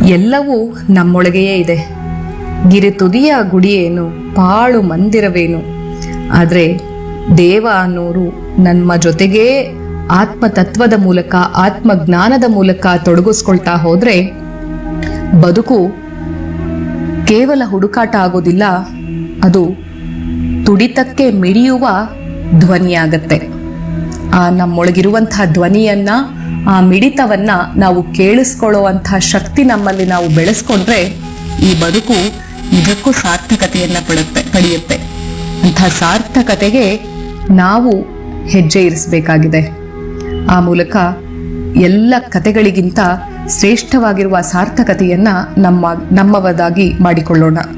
ಎಲ್ಲವೂ ನಮ್ಮೊಳಗೆಯೇ ಇದೆ ಗಿರಿ ತುದಿಯ ಗುಡಿಯೇನು ಪಾಳು ಮಂದಿರವೇನು ಆದರೆ ದೇವ ಅನ್ನೋರು ನಮ್ಮ ಜೊತೆಗೇ ಆತ್ಮತತ್ವದ ಮೂಲಕ ಆತ್ಮಜ್ಞಾನದ ಮೂಲಕ ತೊಡಗಿಸ್ಕೊಳ್ತಾ ಹೋದ್ರೆ ಬದುಕು ಕೇವಲ ಹುಡುಕಾಟ ಆಗೋದಿಲ್ಲ ಅದು ತುಡಿತಕ್ಕೆ ಮಿಡಿಯುವ ಧ್ವನಿಯಾಗತ್ತೆ ಆ ನಮ್ಮೊಳಗಿರುವಂತಹ ಧ್ವನಿಯನ್ನ ಆ ಮಿಡಿತವನ್ನ ನಾವು ಕೇಳಿಸ್ಕೊಳ್ಳುವಂತಹ ಶಕ್ತಿ ನಮ್ಮಲ್ಲಿ ನಾವು ಬೆಳೆಸ್ಕೊಂಡ್ರೆ ಈ ಬದುಕು ನಿಜಕ್ಕೂ ಸಾರ್ಥಕತೆಯನ್ನ ಪಡುತ್ತೆ ಪಡೆಯುತ್ತೆ ಅಂತಹ ಸಾರ್ಥಕತೆಗೆ ನಾವು ಹೆಜ್ಜೆ ಇರಿಸಬೇಕಾಗಿದೆ ಆ ಮೂಲಕ ಎಲ್ಲ ಕತೆಗಳಿಗಿಂತ ಶ್ರೇಷ್ಠವಾಗಿರುವ ಸಾರ್ಥಕತೆಯನ್ನ ನಮ್ಮ ನಮ್ಮವದಾಗಿ ಮಾಡಿಕೊಳ್ಳೋಣ